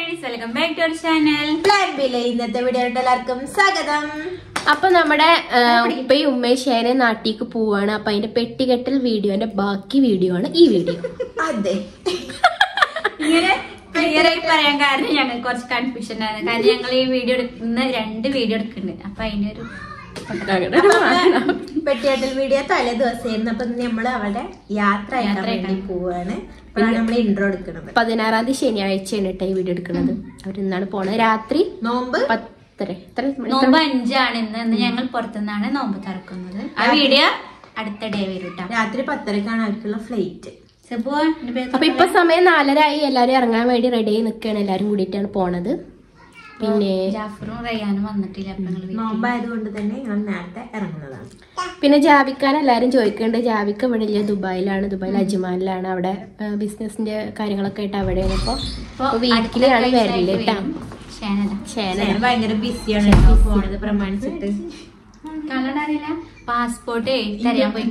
Friends welcome back to our channel പ്ലാൻബിലെ ഇന്നത്തെ വീഡിയോയുടെ എല്ലാവർക്കും സ്വാഗതം അപ്പൊ നമ്മുടെ ആ, ഉപ്പയും ഉമ്മയും ഷേനെ നാട്ടിലേക്ക് പോവാണ് അപ്പൊ അതിന്റെ പെട്ടികെട്ടൽ വീഡിയോന്റെ ബാക്കി വീഡിയോ ആണ് ഈ വീഡിയോ അതെ ഇങ്ങനെ ക്ലിയർ ആയി പറയാൻ കാരണം ഞങ്ങൾക്ക് കുറച്ച് കൺഫ്യൂഷൻ ആണ് കാരണം ഞങ്ങൾ ഈ വീഡിയോ എടുക്കുന്ന രണ്ട് വീഡിയോ എടുക്കുന്നുണ്ട് അപ്പൊ അതിന്റെ ഒരു പെട്ടിയാട്ടൽ വീഡിയോ തലേ ദിവസമായിരുന്നു അപ്പൊ നമ്മള് അവിടെ യാത്ര അയക്കാൻ യാത്ര വേണ്ടി അയക്കാൻ. പോവാണ് അപ്പോഴാണ് നമ്മൾ ഇൻട്രോ എടുക്കുന്നത് പതിനാറാം തീയതി ശനിയാഴ്ചയാണ് കേട്ടോ ഈ വീഡിയോ എടുക്കുന്നത് അവരിന്നാണ് പോണത് രാത്രി നോമ്പ് പത്തര എത്ര മണി? നോമ്പ് അഞ്ചാണ് ഇന്ന് ഇന്ന് ഞങ്ങൾ പുറത്തുനിന്നാണ് നോമ്പ് തുറക്കുന്നത് ആ വീഡിയോ അടുത്ത ഡേ വരും കേട്ടോ രാത്രി പത്തരക്കാണ് അവർക്കുള്ള ഫ്ലൈറ്റ് സെബു എന്റെ പേര് അപ്പൊ ഇപ്പൊ സമയം നാലര ആയി എല്ലാരും ഇറങ്ങാൻ വേണ്ടി റെഡി ആയി നിൽക്കുകയാണ് എല്ലാരും കൂടിയിട്ടാണ് പോണത് പിന്നെ ജാഫറും റയ്യാനും വന്നിട്ടില്ല അപ്പൊ ഞങ്ങൾ നോമ്പായതുകൊണ്ട് തന്നെ ഞങ്ങൾ നേരത്തെ ഇറങ്ങുന്നതാണ് പിന്നെ ജാവിക്കാൻ എല്ലാരും ചോദിക്കുന്നുണ്ട് ജാവിക്ക് ഇവിടെ ഇല്ല ദുബായിലാണ് ദുബായിൽ അജ്മാനിലാണ് അവിടെ ബിസിനസിന്റെ കാര്യങ്ങളൊക്കെ ആയിട്ട് അവിടെയാണ് അപ്പൊ വീക്കിലാണ് വരല് കേട്ടാ ഷാനത ഷേന ഞാൻ ഭയങ്കര ബിസിയാണ് കേട്ടോ പോണത് പ്രമാണിച്ചിട്ട് കള്ളടറിയില്ല പാസ്പോർട്ടേ തരാൻ പോയി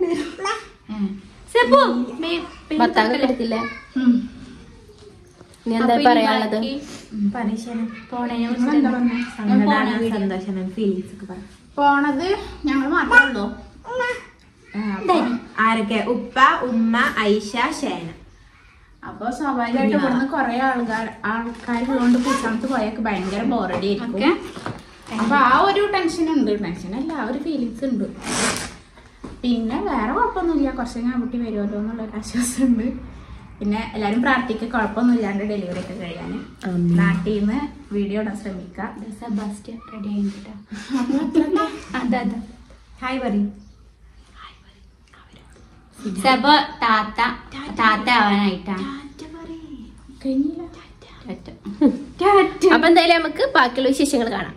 സെബു ഭർത്താവ് എടുത്തില്ല ഇനി എന്താ പറയാനുള്ളത് പരീക്ഷണം പോണേനെ സങ്കടമാണ് സന്തോഷമാണ് ഫീലിങ്സ് ഒക്കെ പറയാം പോണത് ഞങ്ങൾ മാത്രമേ ഉള്ളൂ ആരൊക്കെ ഉപ്പ ഉമ്മ ഐഷ ഷേന അപ്പൊ സ്വാഭാവികമായിട്ട് ഇവിടുന്ന് കുറെ ആൾക്കാർ ആൾക്കാരുള്ളതുകൊണ്ട് കുസാമത്ത് പോയൊക്കെ ഭയങ്കര ബോറടി ആയിരിക്കും ഓക്കെ അപ്പൊ ആ ഒരു ടെൻഷൻ ഉണ്ട് ടെൻഷൻ അല്ല ആ ഒരു ഫീലിങ്സ് ഉണ്ട് പിന്നെ വേറെ കുഴപ്പമൊന്നുമില്ല കുറച്ച് കഴിഞ്ഞാൽ കുട്ടി വരുമല്ലോ എന്നുള്ള ഒരു ആശ്വാസം ഉണ്ട് പിന്നെ എല്ലാരും പ്രാർത്ഥിക്കുക കുഴപ്പമൊന്നും ഇല്ലാണ്ട് ഡെലിവറി ഒക്കെ കഴിയാൻ നാട്ടിൽ നിന്ന് വീഡിയോ ഇടാൻ ശ്രമിക്കുക സെബാസ്റ്റ്യൻ റെഡി ആയിട്ടാ അതെ അതെ ഹായ് പറയും സെബ താത്ത താത്ത ആവാനായിട്ടാ കഴിഞ്ഞില്ല അപ്പൊ എന്തായാലും നമുക്ക് ബാക്കിയുള്ള വിശേഷങ്ങൾ കാണാം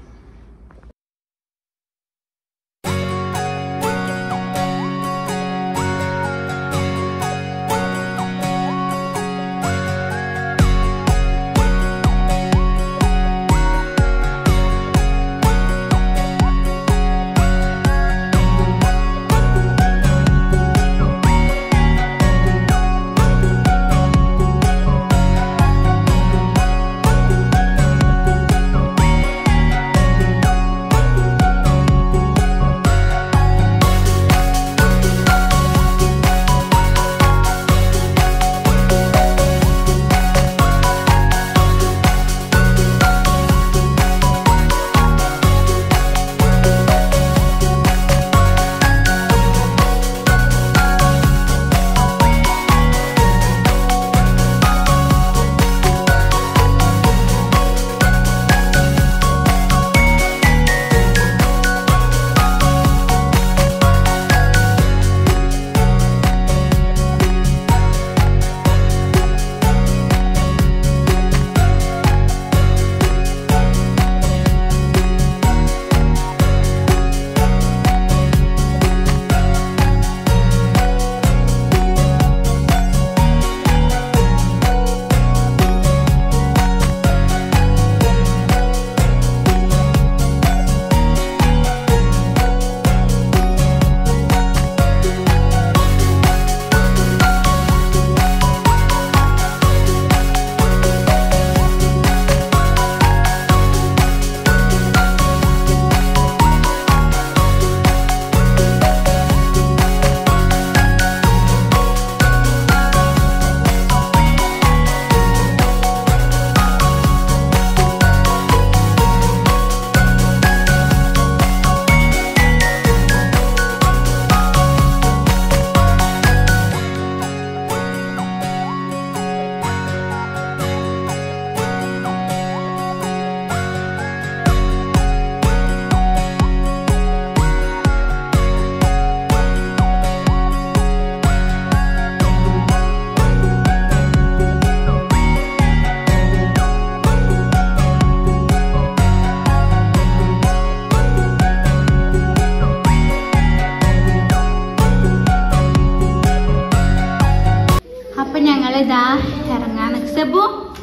അപ്പൊ ഞങ്ങളിതാ ഇറങ്ങാൻ നിക്ക്. സെബു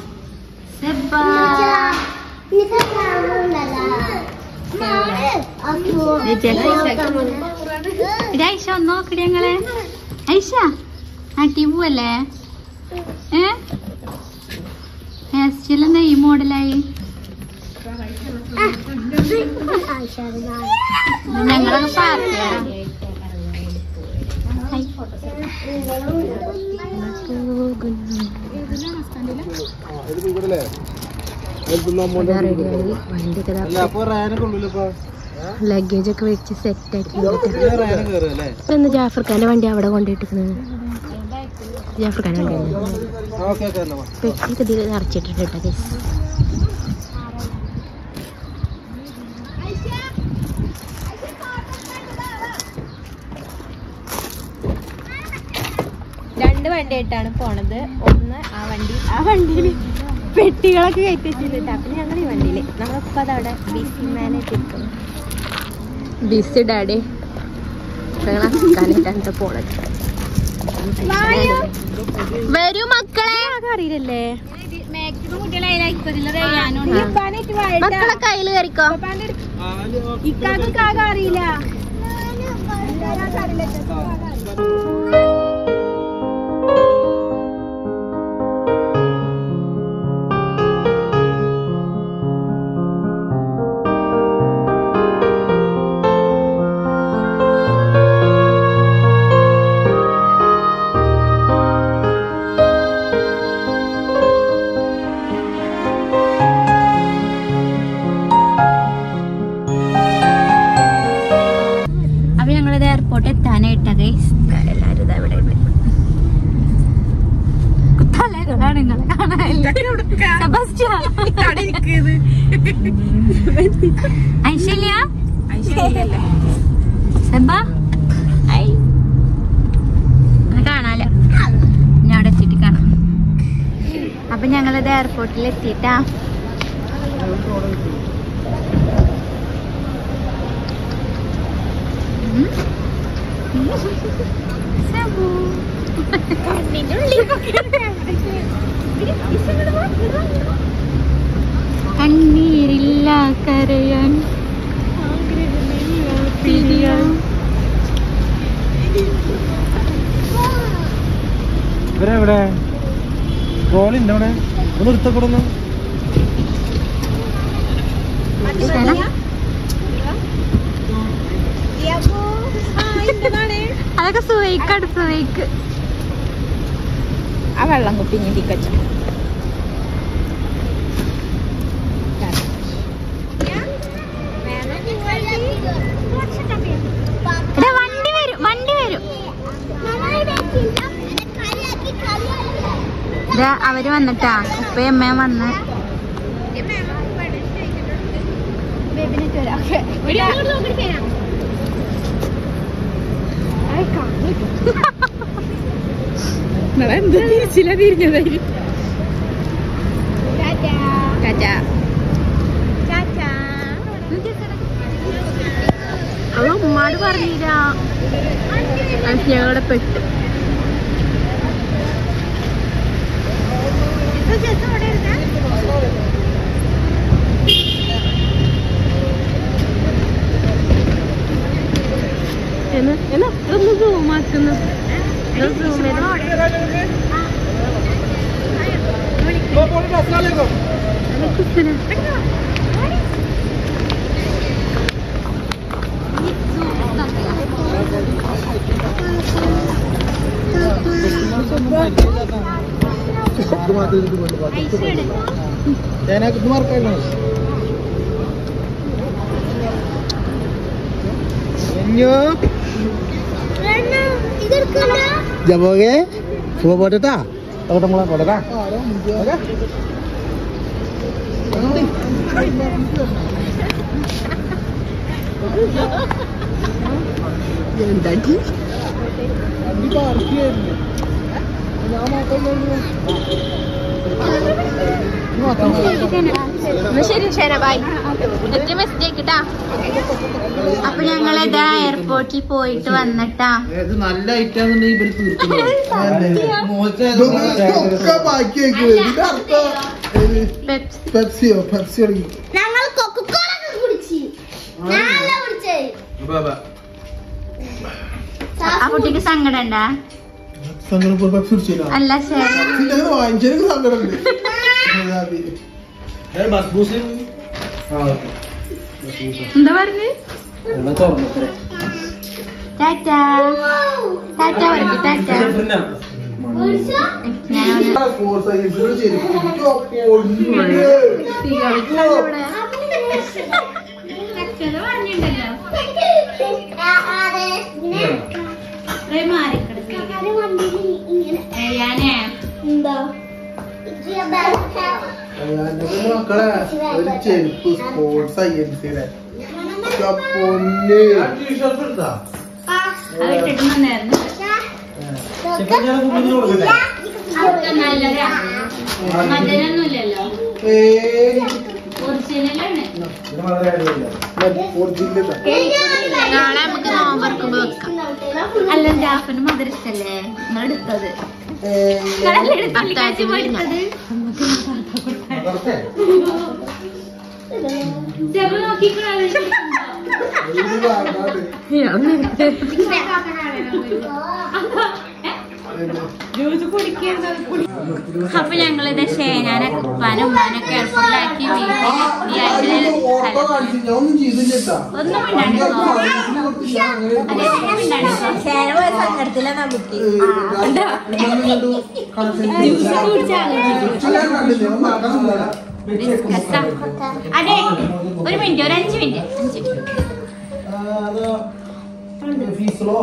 സെബ ഇത് ഐഷ ഒന്ന് നോക്കടി ഞങ്ങളെ ഐഷ നാട്ടി പോവല്ലേ ഏ ടേസ്റ്റിലെന്താ ഈ മോഡലായി ഞങ്ങളൊക്കെ പാർട്ടിയാണ് റെഡിയായി വണ്ടിയൊക്കെ ലഗേജ് ഒക്കെ വെച്ച് സെറ്റ് ആക്കി ഇന്ന് ജാഫർ ഖാന്റെ വണ്ടി അവിടെ കൊണ്ടിട്ടിരിക്കുന്നത് ജാഫർ ഖാന്റെ വണ്ടി പെട്ടിയൊക്കെ ഇതിൽ നിറച്ചിട്ടിട്ട് കേട്ടോ guys. രണ്ട് വണ്ടിയായിട്ടാണ് പോണത് ഒന്ന് ആ വണ്ടി ആ വണ്ടിയിൽ പെട്ടികളൊക്കെ കയറ്റി വെച്ചിട്ടുണ്ട് അപ്പൊ ഞങ്ങൾ ഈ വണ്ടിയിൽ നമ്മളിപ്പോ അതവിടെ ബിസി മാനായിട്ട് ഇരിക്കുന്നു ബിസി ഡാഡി ഞങ്ങളായിട്ടാണ് പോണത് വരൂ മക്കളെ അറിയില്ലല്ലേ മക്കളെ കയ്യില് കയറിക്കോ അറിയില്ല അപ്പൊ ഞങ്ങളിത് എയർപോർട്ട് എത്താനായിട്ടാ ഗൈസ് എല്ലാരും ഇതാ ഇവിടെ ഉണ്ട്. തലകളാണ് നിങ്ങളെ കാണാനില്ല. സെബാസ്റ്റ്യൻ. ഐശ്വര്യ സെബാ ഐ. എന്നെ കാണാല ഞാൻ അവിടെ എത്തിയിട്ട് കാണാം അപ്പൊ ഞങ്ങളിത് എയർപോർട്ടിൽ എത്തിയിട്ടാ സെബു. കണ്ണീരില്ല കരയാൻ പിരിയാൻ ഇവരെവിടെ ട്രോളിണ്ട് അവിടെ ഒന്ന് എടുത്തക്കൊടുന്നു അതൊക്കെ സുവൈക്കാണ് സുവൈക്ക് ആ വെള്ളം കുപ്പി ഇനി തിക്കച്ച എടാ വണ്ടി വരും വണ്ടി വരും ഇതാ അവര് വന്നിട്ടാ ഉപ്പയും അമ്മയും വന്ന് എന്ത് തിരിച്ചില്ല തിരിഞ്ഞതായി ടാറ്റാ അവൾ ഉമ്മാട് പറഞ്ഞില്ല ഞങ്ങളുടെ പെട്ട് എന്ന് എന്നാ ഇതൊന്ന് zoom ആക്കുന്നു ഇത് zoom ചെയ്ത് ഞാനത് മാർക്കായിരുന്നു ജബോगे സുഖ പോട്ടാ അവിടെ നമ്മളെ പോട്ടാ എന്താ എന്നാ ശരി ശരി ബൈ എത്ര മെസ്സേജ് കിട്ടാ അപ്പൊ ഞങ്ങൾ ഇതാ എയർപോർട്ടിൽ പോയിട്ട് വന്നിട്ടാ ഇത് നല്ല ഐറ്റം ഇവര് പെപ്സി പെപ്സിയോ പെപ്സി തുടങ്ങി ഞങ്ങൾ കൊക്കക്കോള കുടിച്ചു ഞാനല്ല കുടിച്ചേ ആ കുട്ടിക്ക് സങ്കടം ഉണ്ടാ സങ്കടം പെപ്സി കുടിച്ചില്ല അല്ല ശരി വാങ്ങിച്ചെനിക്ക് സങ്കടമുണ്ട് ബസ് ബൂസ് ആ എന്താ പറഞ്ഞു എന്നാ തുറന്നത്രേ ടാറ്റ ടാറ്റ പറയും ടാറ്റ ഞാൻ സ്പോർട്സ് സയൻസിൽ ശരിക്കും അച്ഛനെ പറഞ്ഞിട്ടുണ്ടല്ലോ ഇത്രയും മാറിക്കിടക്കില്ല ഞാനേ മക്കളെ ഒരു ചെരുപ്പ് സ്പോർട്സ് സയൻസിലെ പൊന്നെ അത് ഇട്ടിട്ട് വന്നായിരുന്നു അതൊക്കെ നല്ലതാ മധുരൊന്നുമില്ലല്ലോ ഒറിജിനലാണ് നാളെ നമുക്ക് നോമ്പറക്കുമ്പോ വെക്കാം അല്ല ജാഫിന് മധുരം ഇഷ്ടല്ലേ നിങ്ങൾ എടുത്തത് നിങ്ങളല്ലേ എടുത്തില്ല, കാച്ചി പോയി എടുത്തത് ചെറു നോക്കിക്കോളാം അപ്പൊ ഞങ്ങളിത് ഷേനാനെ ഉപ്പാനും ഉമ്മാനൊക്കെ എയർപോർട്ടിലാക്കി വീട്ടില് ഈ ആഴ്ചയില് സ്ഥലം. ഒന്നും ചെയ്തില്ല ഒന്നും മിണ്ടാണ്ടിരുന്നോ? അതെ, ഒന്നും മിണ്ടാണ്ടിരുന്നോ? ഷേന പോയ സങ്കടത്തില നമുക്ക് ഡിസ്കസ് അതെ ഒരു മിനിറ്റ് ഒരു അഞ്ച് മിനിറ്റ് അഞ്ച് മിനിറ്റ് ഫീസലോ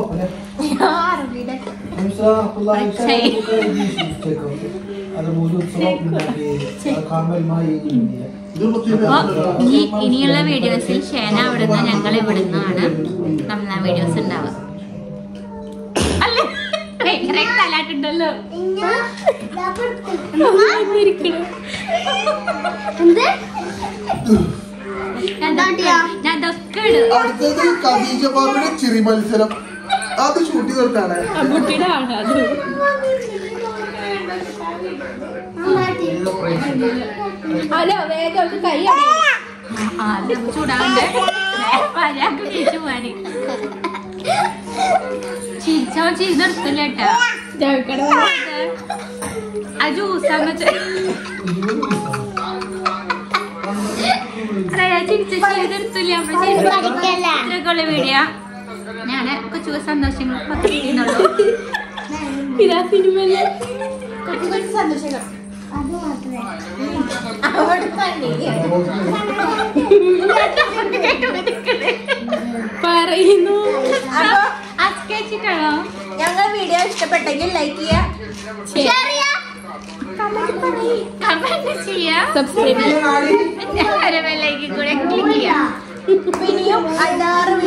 അപ്പൊ ഇനി ഇനിയുള്ള വീഡിയോസിൽ ഷേന അവിടുന്ന് ഞങ്ങൾ ഇവിടുന്നാണ് നമ്മളെ വീഡിയോസ് ഉണ്ടാവുക അല്ലേ ഭയങ്കര തലാട്ടുണ്ടല്ലോ ഞാൻ ഇതൊക്കെ- ഞാൻ ഇതൊക്കെ ഇടും അടുത്തത് ഖദീജ ബാബുടെ ചിരി മത്സരം അത് ഷൂട്ട് ചെയ്തെടുത്താണ് ഹലോ വേഗം അവൾക്ക് കൈ ആ, അത് ചൂടാണ്ട് പരാക്ക് ചേച്ചു പോവാന് ചിരിച്ചോ ചിരി നിർത്തില്ല കേട്ടോ ആ ജ്യൂസാന്ന് വെച്ച ചിരിച്ച ചിരി നിർത്തില്ല ഇത്രയൊക്കെയുള്ള വീഡിയോ ഞാന് കൊച്ചു സന്തോഷങ്ങൾ പകർത്തിന്നുള്ളൂ ഇതാ സിനിമയിലെ പറയുന്നു അസ്കേച്ചിട്ടാണോ ഞങ്ങൾ വീഡിയോ ഇഷ്ടപ്പെട്ടെങ്കിൽ ലൈക്ക് ചെയ്യുക കമന്റ് ചെയ്യാം സബ്സ്ക്രൈബ് പിന്നെ ബെല്ലൈക്കൻ കൂടെ ക്ലിക്ക് ചെയ്യാം ഇനിയും അല്ലാറ്